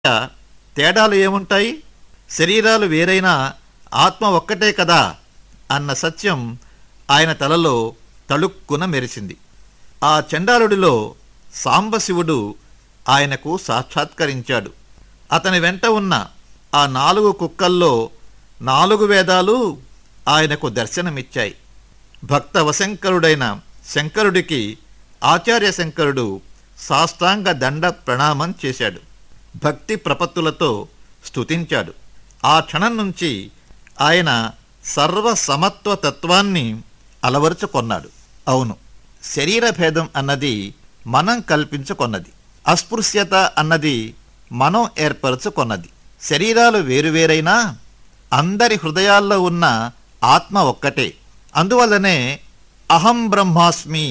తేడాలు ఏముంటాయి శరీరాలు వేరైనా ఆత్మ ఒక్కటే కదా అన్న సత్యం ఆయన తలలో తళుక్కున మెరిసింది ఆ చండాలుడిలో సాంబశివుడు ఆయనకు సాక్షాత్కరించాడు అతని వెంట ఉన్న ఆ నాలుగు కుక్కల్లో నాలుగు వేదాలు ఆయనకు దర్శనమిచ్చాయి భక్త వశంకరుడైన శంకరుడికి ఆచార్య శంకరుడు సాష్టాంగ దండ ప్రణామం చేశాడు భక్తి ప్రపత్తులతో స్తుతించాడు ఆ క్షణం నుంచి ఆయన సర్వ సమత్వ తత్వాన్ని అలవరుచుకొన్నాడు అవును శరీర భేదం అన్నది మనం కల్పించుకొన్నది అస్పృశ్యత అన్నది మనం ఏర్పరచుకొన్నది శరీరాలు వేరువేరైనా అందరి హృదయాల్లో ఉన్న ఆత్మ ఒక్కటే అందువల్లనే అహం బ్రహ్మాస్మి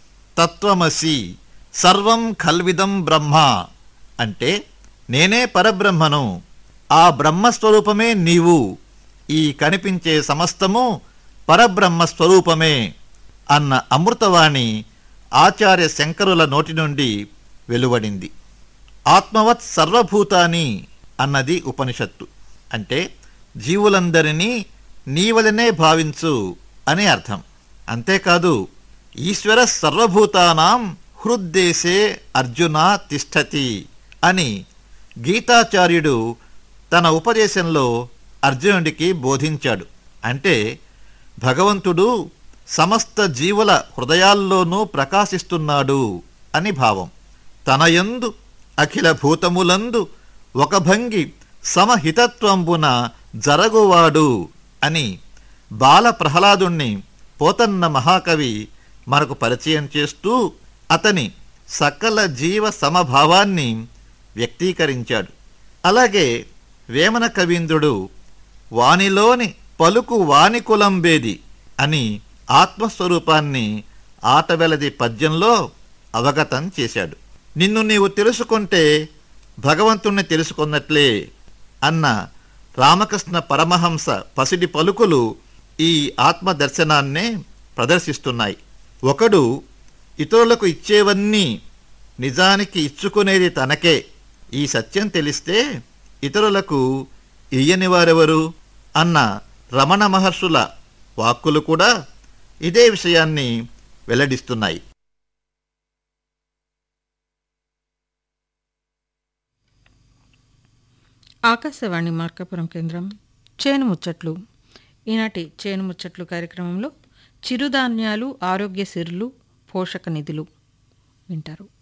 తత్వమసి సర్వం కల్విదం బ్రహ్మ అంటే నేనే పరబ్రహ్మను ఆ బ్రహ్మస్వరూపమే నీవు ఈ కనిపించే సమస్తము పరబ్రహ్మ స్వరూపమే అన్న అమృతవాణి ఆచార్య శంకరుల నోటి నుండి వెలువడింది ఆత్మవత్ సర్వభూతాని అన్నది ఉపనిషత్తు అంటే జీవులందరినీ నీవలనే భావించు అని అర్థం అంతేకాదు ఈశ్వర సర్వభూతానాం హృద్దేశే అర్జున తిష్టతి అని గీతాచార్యుడు తన ఉపదేశంలో అర్జునుడికి బోధించాడు అంటే భగవంతుడు సమస్త జీవుల హృదయాల్లోనూ ప్రకాశిస్తున్నాడు అని భావం తనయందు అఖిల భూతములందు ఒక భంగి సమహితత్వంబున జరగువాడు అని బాల ప్రహ్లాదుణ్ణి పోతన్న మహాకవి మనకు పరిచయం చేస్తూ అతని సకల జీవ సమభావాన్ని వ్యక్తీకరించాడు అలాగే వేమన కవీంద్రుడు వానిలోని పలుకు వానికులంబేది అని ఆత్మస్వరూపాన్ని ఆటవెలది పద్యంలో అవగతం చేశాడు నిన్ను నీవు తెలుసుకుంటే భగవంతుణ్ణి తెలుసుకున్నట్లే అన్న రామకృష్ణ పరమహంస పసిడి పలుకులు ఈ ఆత్మదర్శనాన్నే ప్రదర్శిస్తున్నాయి ఒకడు ఇతరులకు ఇచ్చేవన్నీ నిజానికి ఇచ్చుకునేది తనకే ఈ సత్యం తెలిస్తే ఇతరులకు ఇయ్యని వారెవరు అన్న రమణ మహర్షుల వాక్కులు కూడా ఇదే విషయాన్ని వెల్లడిస్తున్నాయి ఆకాశవాణి మార్కాపురం కేంద్రం చేను ముచ్చట్లు ఈనాటి చేను ముచ్చట్లు కార్యక్రమంలో చిరుధాన్యాలు ఆరోగ్య సిరులు పోషక నిధులు వింటారు